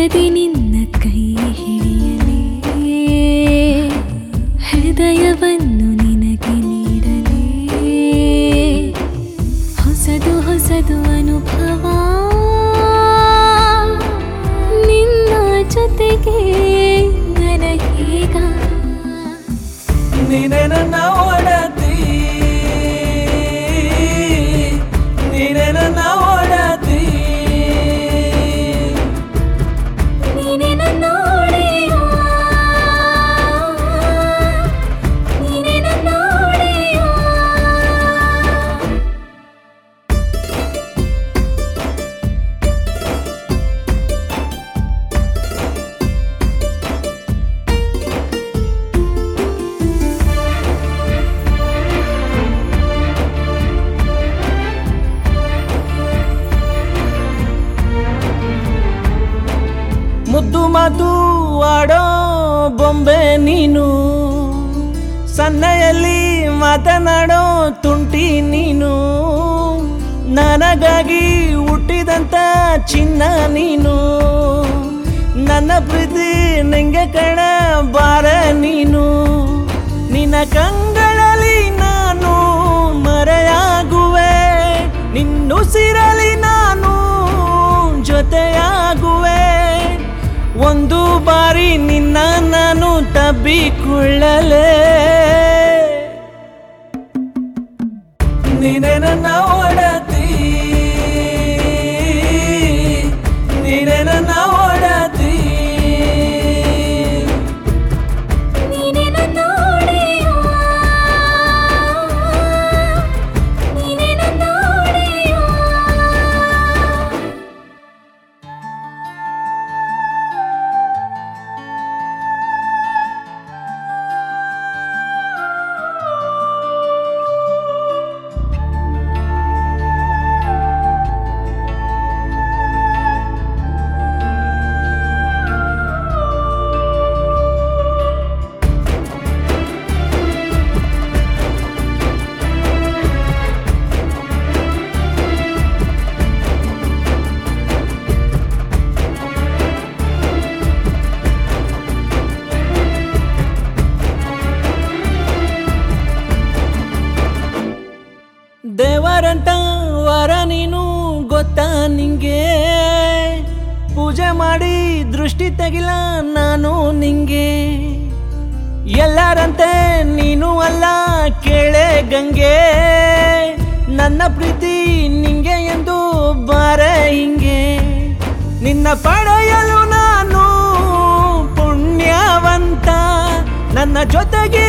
ಬಿಡದಿ ನಿನ್ನ ಕೈ ಹಿಡಿಯಲೇ ಹೃದಯವನ್ನು ನಿನಗೆ ನೀಡಲೇ ಹೊಸದು ಹೊಸದು ಅನುಭವ ನಿನ್ನ ಜೊತೆಗೆ ನನಗೀಗ ನೀನೆ ನನ್ನ ಒಡತಿ ನೀನೆ ನನ್ನ ಒಡತಿ ನೀನೆ ನನ್ನ ಒಡೆಯ ನೀನೆ ನನ್ನ ಒಡೆಯ ಮುದ್ದು ಮಾತು ಆಡೋ ಬೊಂಬೆ ನೀನು ಸನ್ನೆಯಲ್ಲಿ ಮಾತನಾಡೋ ತುಂಟಿ ನೀನು ನನಗಾಗಿ ಹುಟ್ಟಿದಂತ ಚಿನ್ನ ನೀನು ನನ್ನ ಪ್ರೀತಿ ನಿಂಗೆ ಕಣ ಬಾರ ನೀನು ನಿನ್ನ ಕಂಗಳಲ್ಲಿ ನಾನು ಮರೆಯಾಗುವೆ ನಿನ್ನುಸಿರಲಿ ನಾನು ಜೊತೆಯಾಗುವೆ ಒಂದು ಬಾರಿ ನಿನ್ನ ನಾನು ತಬ್ಬಿಕೊಳ್ಳಲೇ ನೀನೆ ನನ್ನ ಒಡತಿ ನೀನೆ ನನ್ನ ಒಡತಿ ನೀನೆ ನನ್ನ ಒಡೆಯ ನೀನೆ ನನ್ನ ಒಡೆಯ ದೇವರಂತ ವರ ನೀನು ಗೊತ್ತಾ ನಿಂಗೆ ಪೂಜೆ ಮಾಡಿ ದೃಷ್ಟಿ ತೆಗಿಲ ನಾನು ನಿಂಗೆ ಎಲ್ಲರಂತೆ ನೀನು ಅಲ್ಲ ಕೇಳೆ ಗಂಗೆ ನನ್ನ ಪ್ರೀತಿ ನಿಂಗೆ ಎಂದು ಬಾರೆ ಹಿಂಗೆ ನಿನ್ನ ಪಡೆಯಲು ನಾನು ಪುಣ್ಯವಂತ ನನ್ನ ಜೊತೆಗೆ